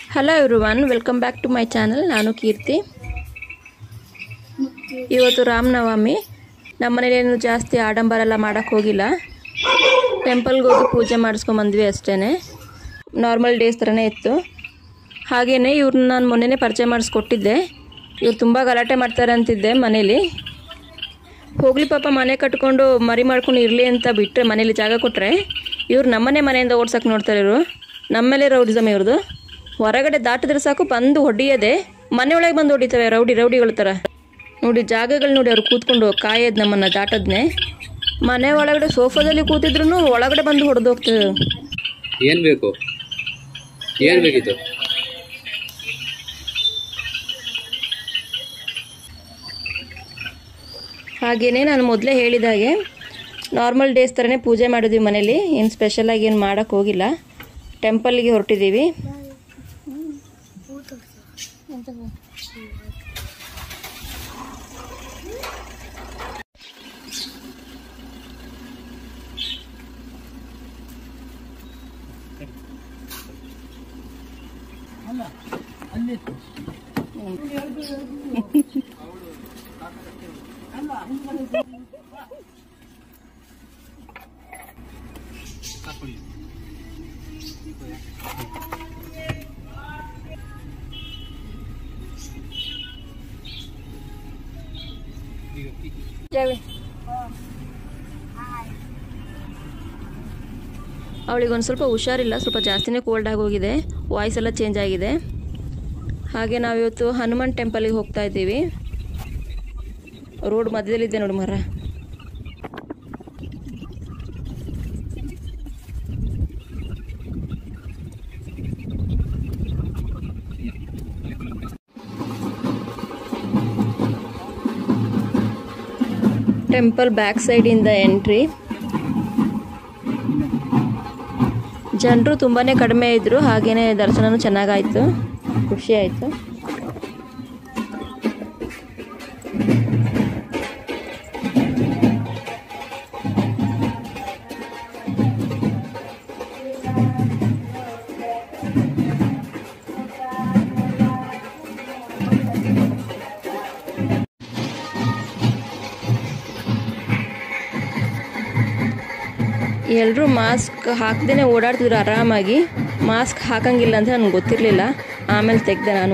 hello everyone welcome back to my channel ನಾನು ಕೀರ್ತಿ ಇವತ್ತು ರಾಮನವಮಿ ನಮ್ಮ ಮನೇಲೇನು ಜಾಸ್ತಿ ಆಡಂಬರ ಎಲ್ಲ ಮಾಡೋಕ್ಕೆ ಹೋಗಿಲ್ಲ ಟೆಂಪಲ್ಗೆ ಹೋಗಿ ಪೂಜೆ ಮಾಡಿಸ್ಕೊಂಬಂದ್ವಿ ಅಷ್ಟೇ ನಾರ್ಮಲ್ ಡೇಸ್ ಥರನೇ ಇತ್ತು ಹಾಗೆಯೇ ಇವ್ರನ್ನ ನಾನು ಮೊನ್ನೆನೇ ಪರಿಚಯ ಮಾಡಿಸ್ಕೊಟ್ಟಿದ್ದೆ ಇವ್ರು ತುಂಬ ಗಲಾಟೆ ಮಾಡ್ತಾರೆ ಅಂತಿದ್ದೆ ಮನೇಲಿ ಹೋಗ್ಲಿ ಪಾಪ ಮನೆ ಕಟ್ಕೊಂಡು ಮರಿ ಮಾಡ್ಕೊಂಡು ಇರಲಿ ಅಂತ ಬಿಟ್ಟರೆ ಮನೇಲಿ ಜಾಗ ಕೊಟ್ಟರೆ ಇವ್ರು ನಮ್ಮನೆ ಮನೆಯಿಂದ ಓಡ್ಸಕ್ಕೆ ನೋಡ್ತಾರೆ ಇವರು ನಮ್ಮಲ್ಲೇ ರೌಡಿಸಮ್ ಇವ್ರದ್ದು ಹೊರಗಡೆ ದಾಟಿದ್ರೆ ಸಾಕು ಬಂದು ಹೊಡಿಯೋದೆ ಮನೆ ಒಳಗೆ ಬಂದು ಹೊಡಿತವೆ ರೌಡಿ ರೌಡಿಗಳ ಥರ ನೋಡಿ ಜಾಗಗಳು ನೋಡಿ ಅವ್ರು ಕೂತ್ಕೊಂಡು ಕಾಯೋದು ನಮ್ಮನ್ನು ದಾಟದ್ನೆ ಮನೆ ಒಳಗಡೆ ಸೋಫಾದಲ್ಲಿ ಕೂತಿದ್ರು ಒಳಗಡೆ ಬಂದು ಹೊಡೆದು ಹೋಗ್ತದೆ ಏನ್ ಬೇಕು ಏನ್ ಬೇಕಿತ್ತು ಹಾಗೆಯೇ ನಾನು ಮೊದಲೇ ಹೇಳಿದಾಗೆ ನಾರ್ಮಲ್ ಡೇಸ್ ಥರನೇ ಪೂಜೆ ಮಾಡಿದ್ವಿ ಮನೇಲಿ ಏನು ಸ್ಪೆಷಲಾಗಿ ಏನು ಮಾಡೋಕ್ಕೆ ಹೋಗಿಲ್ಲ ಟೆಂಪಲ್ಗೆ ಹೊರಟಿದ್ದೀವಿ ಅವಳಿಗೆ ಒಂದು ಸ್ವಲ್ಪ ಹುಷಾರಿಲ್ಲ ಸ್ವಲ್ಪ ಜಾಸ್ತಿನೇ ಕೋಲ್ಡ್ ಆಗೋಗಿದೆ ವಾಯ್ಸ್ ಎಲ್ಲ ಚೇಂಜ್ ಆಗಿದೆ ಹಾಗೆ ನಾವಿವತ್ತು ಹನುಮಾನ್ ಟೆಂಪಲಿಗೆ ಹೋಗ್ತಾ ಇದ್ದೀವಿ ರೋಡ್ ಮಧ್ಯದಲ್ಲಿದೆ ನೋಡಿ ಮರ ಟೆಂಪಲ್ ಬ್ಯಾಕ್ ಸೈಡಿಂದ ಎಂಟ್ರಿ ಜನರು ತುಂಬಾ ಕಡಿಮೆ ಇದ್ದರು ಹಾಗೆಯೇ ದರ್ಶನನೂ ಚೆನ್ನಾಗಾಯಿತು ಖುಷಿ ಆಯಿತು ಎಲ್ಲರೂ ಮಾಸ್ಕ್ ಹಾಕ್ದೇ ಓಡಾಡ್ತಿದ್ರು ಆರಾಮಾಗಿ ಮಾಸ್ಕ್ ಹಾಕಂಗಿಲ್ಲ ಅಂತ ನನಗೆ ಗೊತ್ತಿರಲಿಲ್ಲ ಆಮೇಲೆ ತೆಗ್ದೆ ನಾನು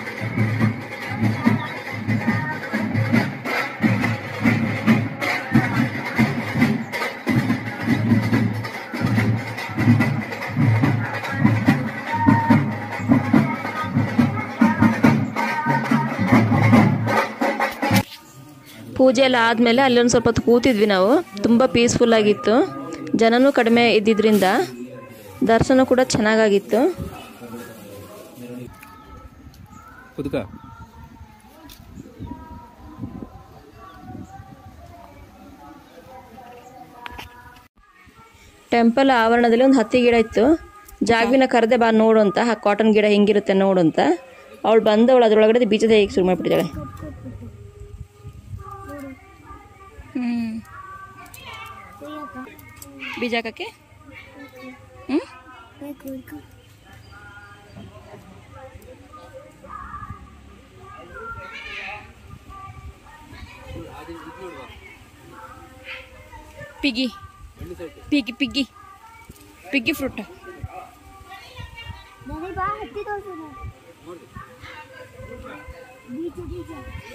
ಪೂಜೆ ಎಲ್ಲ ಆದಮೇಲೆ ಅಲ್ಲೊಂದು ಸ್ವಲ್ಪ ಹೊತ್ತು ಕೂತಿದ್ವಿ ನಾವು ತುಂಬ ಪೀಸ್ಫುಲ್ ಆಗಿತ್ತು ಜನನೂ ಕಡಿಮೆ ಇದ್ದಿದ್ದರಿಂದ ದರ್ಶನ ಕೂಡ ಚೆನ್ನಾಗಾಗಿತ್ತು ಕುದ್ಕ ಟೆಂಪಲ್ ಆವರಣದಲ್ಲಿ ಒಂದು ಹತ್ತಿ ಗಿಡ ಇತ್ತು ಜಾಗ್ವಿನ ಕರೆದೆ ಬಾ ನೋಡು ಅಂತ ಆ ಕಾಟನ್ ಗಿಡ ಹೆಂಗಿರುತ್ತೆ ನೋಡು ಅಂತ ಅವಳು ಬಂದವಳು ಅದರೊಳಗಡೆ ಬೀಜ ತೆಗಿಗೆ ಶುರು ಮಾಡಿಬಿಟ್ಟಿದ್ದಾಳೆ ಬೀಜ ಹಾಕಕ್ಕೆ ಹ್ಞೂ ಪಿಗಿ ಪಿಗಿ ಪಿಗ್ಗಿ ಪಿಗ್ಗಿ ಫ್ರೂಟ್ ನನಗೆ ಬಾ ಹತ್ತಿ ತೋರ್ಸು ಬೀಜ ಬೀಜ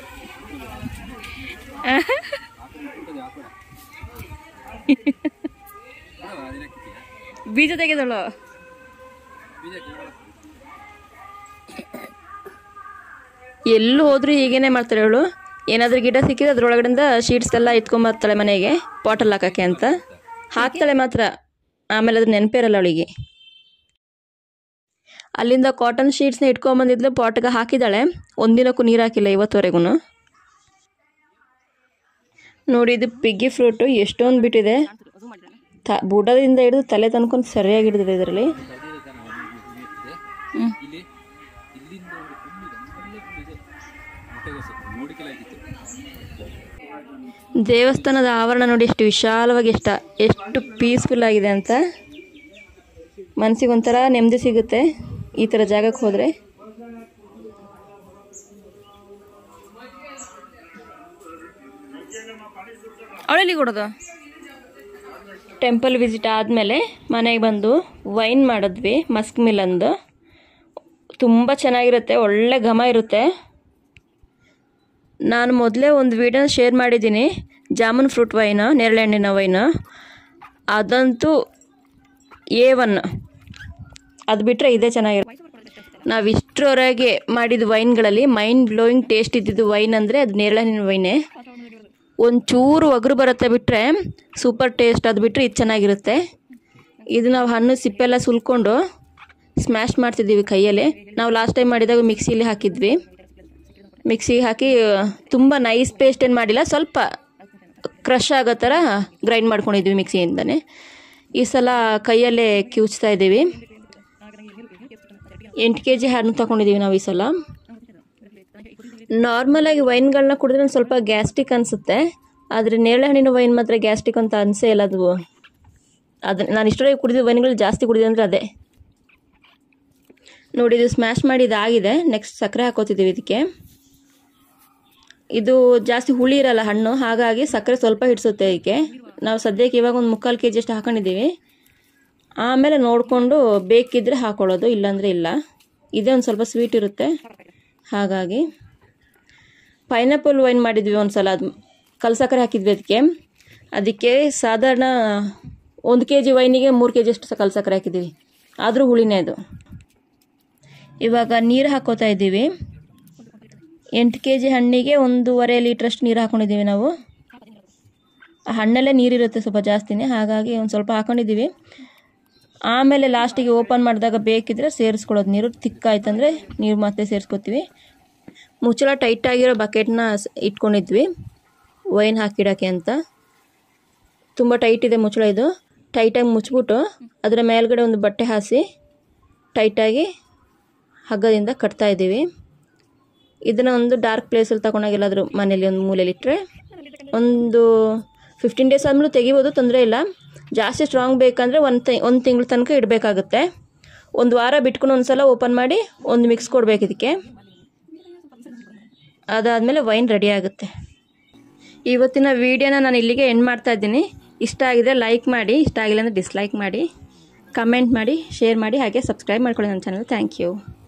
ಬೀಜ ತೆಗೆದಳು ಎಲ್ಲೂ ಹೋದ್ರೂ ಹೀಗೇನೆ ಮಾಡ್ತಾಳೆ ಅವಳು ಏನಾದರೂ ಗಿಡ ಸಿಕ್ಕಿದ್ರೆ ಅದ್ರೊಳಗಡೆಯಿಂದ ಶೀಟ್ಸ್ ಎಲ್ಲ ಎತ್ಕೊಂಬರ್ತಾಳೆ ಮನೆಗೆ ಪಾಟಲ್ಲಿ ಹಾಕಕ್ಕೆ ಅಂತ ಹಾಕ್ತಾಳೆ ಮಾತ್ರ ಆಮೇಲೆ ಅದ್ರ ನೆನಪಿರಲ್ಲ ಅವಳಿಗೆ ಅಲ್ಲಿಂದ ಕಾಟನ್ ಶೀಟ್ಸ್ನ ಇಟ್ಕೊಂಬಂದಿದ್ಲು ಪಾಟ್ಗೆ ಹಾಕಿದ್ದಾಳೆ ಒಂದಿನಕ್ಕೂ ನೀರು ಹಾಕಿಲ್ಲ ಇವತ್ತುವರೆಗೂ ನೋಡಿ ಇದು ಪಿಗ್ಗಿ ಫ್ರೂಟು ಎಷ್ಟೊಂದು ಬಿಟ್ಟಿದೆ ತ ಬುಡದಿಂದ ಹಿಡಿದು ತಲೆ ತನ್ಕೊಂಡು ಸರಿಯಾಗಿ ಹಿಡಿದಿದೆ ಇದರಲ್ಲಿ ಇಲ್ಲಿ ಇಲ್ಲಿಂದ ಒಂದು ಕಮ್ಮಿ ಇದೆ, ಅಲ್ಲೇ ಇದೆ ಮುಟ್ಟೆಗೋಸು ನೋಡಿಕೆಲ್ಲ ಆಗಿತ್ತು ದೇವಸ್ಥಾನದ ಆವರಣ ನೋಡಿ ಎಷ್ಟು ವಿಶಾಲವಾಗಿ ಎಷ್ಟ ಎಷ್ಟು ಪೀಸ್ಫುಲ್ ಆಗಿದೆ ಅಂತ ಮನಸ್ಸಿಗೆ ಒಂಥರ ನೆಮ್ಮದಿ ಸಿಗುತ್ತೆ ಈ ಥರ ಜಾಗಕ್ಕೆ ಹೋದರೆ ಅವಳೆಲ್ಲಿ ಕೊಡೋದು ಟೆಂಪಲ್ ವಿಸಿಟ್ ಆದಮೇಲೆ ಮನೆಗೆ ಬಂದು ವೈನ್ ಮಾಡಿದ್ವಿ ಮಸ್ಕ್ ಮಿಲಂದು ತುಂಬ ಚೆನ್ನಾಗಿರುತ್ತೆ ಒಳ್ಳೆ ಘಮ ಇರುತ್ತೆ ನಾನು ಮೊದಲೇ ಒಂದು ವಿಡಿಯೋನ ಶೇರ್ ಮಾಡಿದ್ದೀನಿ ಜಾಮೂನ್ ಫ್ರೂಟ್ ವೈನು ನೇರಳೆಹಣ್ಣಿನ ವೈನು ಅದಂತೂ ಎ ಒನ್ ಅದು ಬಿಟ್ಟರೆ ಇದೇ ಚೆನ್ನಾಗಿರುತ್ತೆ ನಾವು ಇಷ್ಟರವರೆಗೆ ಮಾಡಿದ ವೈನ್ಗಳಲ್ಲಿ ಮೈಂಡ್ ಬ್ಲೋಯಿಂಗ್ ಟೇಸ್ಟ್ ಇದ್ದಿದ್ದು ವೈನ್ ಅಂದರೆ ಅದು ನೇರಳೆಹಣ್ಣಿನ ವೈನೇ ಒಂಚೂರು ಒಗರು ಬರುತ್ತೆ ಬಿಟ್ಟರೆ ಸೂಪರ್ ಟೇಸ್ಟ್ ಅದು ಬಿಟ್ಟರೆ ಇದು ಚೆನ್ನಾಗಿರುತ್ತೆ ಇದು ನಾವು ಹಣ್ಣು ಸಿಪ್ಪೆಲ್ಲ ಸುಲ್ಕೊಂಡು ಸ್ಮ್ಯಾಶ್ ಮಾಡ್ತಿದ್ದೀವಿ ಕೈಯಲ್ಲಿ ನಾವು ಲಾಸ್ಟ್ ಟೈಮ್ ಮಾಡಿದಾಗ ಮಿಕ್ಸಿಲಿ ಹಾಕಿದ್ವಿ ಮಿಕ್ಸಿಗೆ ಹಾಕಿ ತುಂಬ ನೈಸ್ ಪೇಸ್ಟ್ ಏನು ಮಾಡಿಲ್ಲ ಸ್ವಲ್ಪ ಕ್ರಷ್ ಆಗೋ ಥರ ಗ್ರೈಂಡ್ ಮಾಡ್ಕೊಂಡಿದ್ವಿ ಮಿಕ್ಸಿಯಿಂದನೇ ಈ ಸಲ ಕೈಯಲ್ಲೇ ಕಿವುಚ್ತಾ ಇದ್ದೀವಿ ಎಂಟು ಕೆ ಜಿ ಹಣ್ಣು ತಗೊಂಡಿದ್ದೀವಿ ನಾವು ಈ ಸಲ ನಾರ್ಮಲಾಗಿ ವೈನ್ಗಳನ್ನ ಕುಡಿದ್ರೆ ಒಂದು ಸ್ವಲ್ಪ ಗ್ಯಾಸ್ಟ್ರಿಕ್ ಅನಿಸುತ್ತೆ ಆದರೆ ನೇರಳೆ ಹಣ್ಣಿನ ವೈನ್ ಮಾತ್ರ ಗ್ಯಾಸ್ಟ್ರಿಕ್ ಅಂತ ಅನಿಸೇ ಇಲ್ಲ ಅದು ಅದು ನಾನು ಇಷ್ಟೊಳಗೆ ಕುಡಿದ ವೈನ್ಗಳು ಜಾಸ್ತಿ ಕುಡಿದೆ ಅಂದರೆ ಅದೇ ನೋಡಿ ಇದು ಸ್ಮ್ಯಾಶ್ ಮಾಡಿ ಇದಾಗಿದೆ ನೆಕ್ಸ್ಟ್ ಸಕ್ಕರೆ ಹಾಕೋತಿದ್ದೀವಿ ಇದಕ್ಕೆ ಇದು ಜಾಸ್ತಿ ಹುಳಿ ಇರಲ್ಲ ಹಣ್ಣು ಹಾಗಾಗಿ ಸಕ್ಕರೆ ಸ್ವಲ್ಪ ಹಿಡಿಸುತ್ತೆ ಇದಕ್ಕೆ ನಾವು ಸದ್ಯಕ್ಕೆ ಇವಾಗ ಒಂದು ಮುಕ್ಕಾಲು ಕೆ ಜಿ ಅಷ್ಟು ಹಾಕೊಂಡಿದ್ದೀವಿ ಆಮೇಲೆ ನೋಡಿಕೊಂಡು ಬೇಕಿದ್ದರೆ ಹಾಕೊಳ್ಳೋದು ಇಲ್ಲಾಂದರೆ ಇಲ್ಲ ಇದೇ ಒಂದು ಸ್ವಲ್ಪ ಸ್ವೀಟ್ ಇರುತ್ತೆ ಹಾಗಾಗಿ ಪೈನಾಪಲ್ ವೈನ್ ಮಾಡಿದ್ವಿ ಒಂದು ಸಲ ಅದು ಕಲ್ ಸಕ್ಕರೆ ಹಾಕಿದ್ವಿ ಅದಕ್ಕೆ ಅದಕ್ಕೆ ಸಾಧಾರಣ ಒಂದು ಕೆ ಜಿ ವೈನಿಗೆ ಮೂರು ಕೆ ಜಿ ಅಷ್ಟು ಕಲ್ ಸಕ್ಕರೆ ಹಾಕಿದ್ದೀವಿ ಆದರೂ ಹುಳಿನೇ ಅದು ಇವಾಗ ನೀರು ಹಾಕೋತಾ ಇದ್ದೀವಿ ಎಂಟು ಕೆ ಜಿ ಹಣ್ಣಿಗೆ ಒಂದೂವರೆ ಲೀಟ್ರಷ್ಟು ನೀರು ಹಾಕೊಂಡಿದ್ದೀವಿ ನಾವು ಆ ಹಣ್ಣಲ್ಲೇ ನೀರಿರುತ್ತೆ ಸ್ವಲ್ಪ ಜಾಸ್ತಿನೇ ಹಾಗಾಗಿ ಒಂದು ಸ್ವಲ್ಪ ಹಾಕೊಂಡಿದ್ದೀವಿ ಆಮೇಲೆ ಲಾಸ್ಟಿಗೆ ಓಪನ್ ಮಾಡಿದಾಗ ಬೇಕಿದ್ರೆ ಸೇರಿಸ್ಕೊಳ್ಳೋದು ನೀರು ತಿಕ್ಕಾಯ್ತಂದರೆ ನೀರು ಮತ್ತೆ ಸೇರಿಸ್ಕೊತೀವಿ ಮುಚ್ಚಳ ಟೈಟಾಗಿರೋ ಬಕೆಟ್ನ ಸ್- ಇಟ್ಕೊಂಡಿದ್ವಿ ವೈನ್ ಹಾಕಿಡೋಕ್ಕೆ ಅಂತ ತುಂಬ ಟೈಟ್ ಇದೆ ಮುಚ್ಚಳ ಇದು ಟೈಟಾಗಿ ಮುಚ್ಚಿಬಿಟ್ಟು ಅದರ ಮೇಲ್ಗಡೆ ಒಂದು ಬಟ್ಟೆ ಹಾಸಿ ಟೈಟಾಗಿ ಹಗ್ಗದಿಂದ ಕಟ್ತಾ ಇದ್ದೀವಿ ಇದನ್ನು ಒಂದು ಡಾರ್ಕ್ ಪ್ಲೇಸಲ್ಲಿ ತಗೊಂಡಾಗ ಎಲ್ಲಾದರೂ ಮನೇಲಿ ಒಂದು ಮೂಲೆಯಲ್ಲಿ ಇಟ್ಟರೆ ಒಂದು ಫಿಫ್ಟೀನ್ ಡೇಸ್ ಆದಮೇಲೆ ತೆಗಿಬೋದು ತೊಂದರೆ ಇಲ್ಲ ಜಾಸ್ತಿ ಸ್ಟ್ರಾಂಗ್ ಬೇಕಂದರೆ ಒಂದು ತಿ ಒಂದು ತಿಂಗಳ ತನಕ ಇಡಬೇಕಾಗುತ್ತೆ ಒಂದು ವಾರ ಬಿಟ್ಕೊಂಡು ಒಂದು ಸಲ ಓಪನ್ ಮಾಡಿ ಒಂದು ಮಿಕ್ಸ್ ಕೊಡಬೇಕು ಇದಕ್ಕೆ ಅದಾದಮೇಲೆ ವೈನ್ ರೆಡಿ ಆಗುತ್ತೆ ಇವತ್ತಿನ ವಿಡಿಯೋನ ನಾನು ಇಲ್ಲಿಗೆ ಎಂಡ್ ಮಾಡ್ತಾ ಇದ್ದೀನಿ ಇಷ್ಟ ಆಗಿದೆ ಲೈಕ್ ಮಾಡಿ ಇಷ್ಟ ಆಗಿಲ್ಲ ಅಂದರೆ ಡಿಸ್ಲೈಕ್ ಮಾಡಿ ಕಮೆಂಟ್ ಮಾಡಿ ಶೇರ್ ಮಾಡಿ ಹಾಗೆ ಸಬ್ಸ್ಕ್ರೈಬ್ ಮಾಡ್ಕೊಳ್ಳಿ ನನ್ನ ಚಾನಲ್ ಥ್ಯಾಂಕ್ ಯು